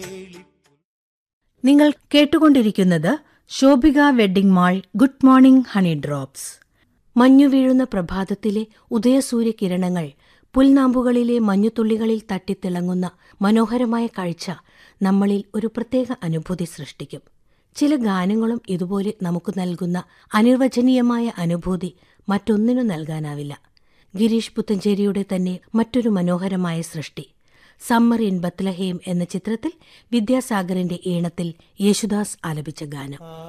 നിങ്ങൾ കേട്ടുകൊണ്ടിരിക്കുന്നത് Shobhika wedding mall good morning honey drops മഞ്ഞു വീഴുന്ന പ്രഭാതത്തിലെ ഉദയസൂര്യകിരണങ്ങൾ പുൽനാമ്പുകളിലെ മഞ്ഞുതുള്ളികളിൽ തട്ടിത്തിളങ്ങുന്ന മനോഹരമായ കാഴ്ച നമ്മളിൽ ഒരു പ്രത്യേക അനുഭൂതി സൃഷ്ടിക്കും ചില ഗാനങ്ങളും ഇതുപോലെ നമുക്ക് നൽകുന്ന അനിർവചനീയമായ അനുഭൂതി മറ്റൊന്നിനും നൽകാനാവില്ല ഗിരീഷ് പുത്തഞ്ചേരിയുടെ തന്നെ മറ്റൊരു മനോഹരമായ സൃഷ്ടി സമ്മർ ഇൻ ബത്ലഹേം എന്ന ചിത്രത്തിൽ വിദ്യാസാഗറിന്റെ ഈണത്തിൽ യേശുദാസ് ആലപിച്ച ഗാനം